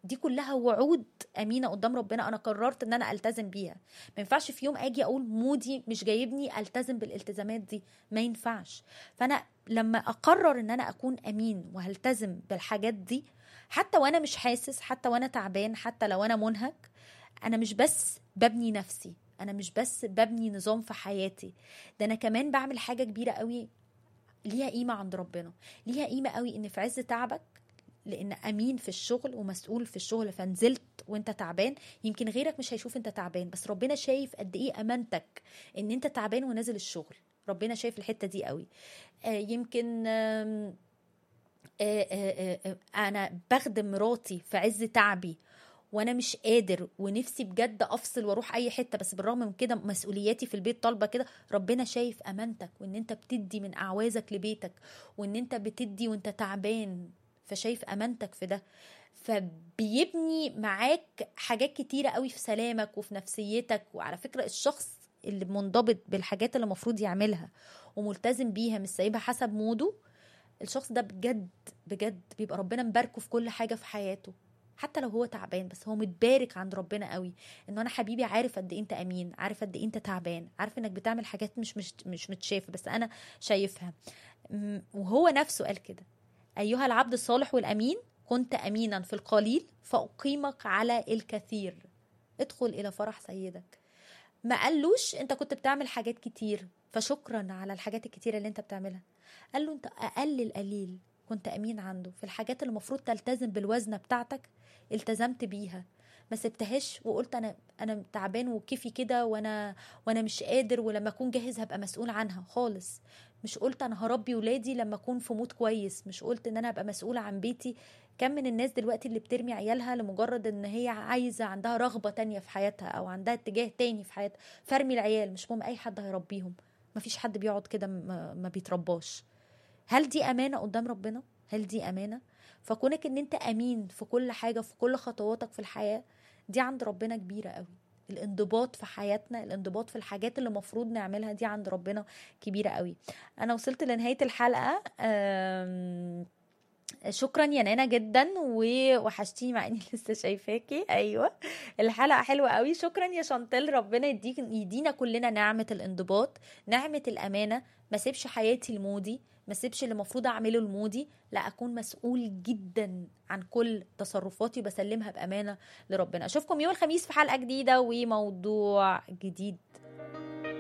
دي كلها وعود امينه قدام ربنا انا قررت ان انا التزم بيها ما ينفعش في يوم اجي اقول مودي مش جايبني التزم بالالتزامات دي ما ينفعش فانا لما اقرر ان انا اكون امين وهلتزم بالحاجات دي حتى وانا مش حاسس حتى وانا تعبان حتى لو انا منهك انا مش بس ببني نفسي انا مش بس ببني نظام في حياتي ده انا كمان بعمل حاجه كبيره قوي ليها قيمه عند ربنا ليها قيمه قوي ان في عز تعبك لان امين في الشغل ومسؤول في الشغل فنزلت وانت تعبان يمكن غيرك مش هيشوف انت تعبان بس ربنا شايف قد ايه امانتك ان انت تعبان ونازل الشغل ربنا شايف الحته دي قوي آه يمكن آه آه آه انا بخدم مراتي في عز تعبي وانا مش قادر ونفسي بجد افصل واروح اي حته بس بالرغم من كده مسؤولياتي في البيت طالبه كده ربنا شايف امانتك وان انت بتدي من اعوازك لبيتك وان انت بتدي وانت تعبان فشايف امانتك في ده فبيبني معاك حاجات كتيرة قوي في سلامك وفي نفسيتك وعلى فكرة الشخص اللي منضبط بالحاجات اللي المفروض يعملها وملتزم بيها مش سايبها حسب موده الشخص ده بجد بجد بيبقى ربنا مباركه في كل حاجة في حياته حتى لو هو تعبان بس هو متبارك عند ربنا قوي ان انا حبيبي عارف قد ايه انت امين عارف قد ايه انت تعبان عارف انك بتعمل حاجات مش مش مش متشافه بس انا شايفها وهو نفسه قال كده أيها العبد الصالح والأمين كنت أمينا في القليل فأقيمك على الكثير ادخل إلى فرح سيدك ما قالوش أنت كنت بتعمل حاجات كتير فشكرا على الحاجات الكتيرة اللي أنت بتعملها قال له أنت أقل القليل كنت أمين عنده في الحاجات اللي المفروض تلتزم بالوزنة بتاعتك التزمت بيها ما سبتهاش وقلت انا انا تعبان وكيفي كده وانا وانا مش قادر ولما اكون جاهز هبقى مسؤول عنها خالص مش قلت انا هربي ولادي لما اكون في مود كويس مش قلت ان انا ابقى مسؤوله عن بيتي كم من الناس دلوقتي اللي بترمي عيالها لمجرد ان هي عايزه عندها رغبه تانية في حياتها او عندها اتجاه تاني في حياتها فارمي العيال مش مهم اي حد هيربيهم مفيش حد بيقعد كده ما, ما بيترباش هل دي امانه قدام ربنا هل دي امانه فكونك ان انت امين في كل حاجه في كل خطواتك في الحياه دي عند ربنا كبيره قوي الانضباط في حياتنا الانضباط في الحاجات اللي المفروض نعملها دي عند ربنا كبيرة قوي انا وصلت لنهاية الحلقة شكرا يا نانا جدا ووحشتيني مع اني لسه شايفاكي ايوه الحلقه حلوه قوي شكرا يا شانتل ربنا يديك يدينا كلنا نعمه الانضباط نعمه الامانه ما سيبش حياتي لمودي ما سيبش اللي المفروض اعمله لمودي لا اكون مسؤول جدا عن كل تصرفاتي وبسلمها بامانه لربنا اشوفكم يوم الخميس في حلقه جديده وموضوع جديد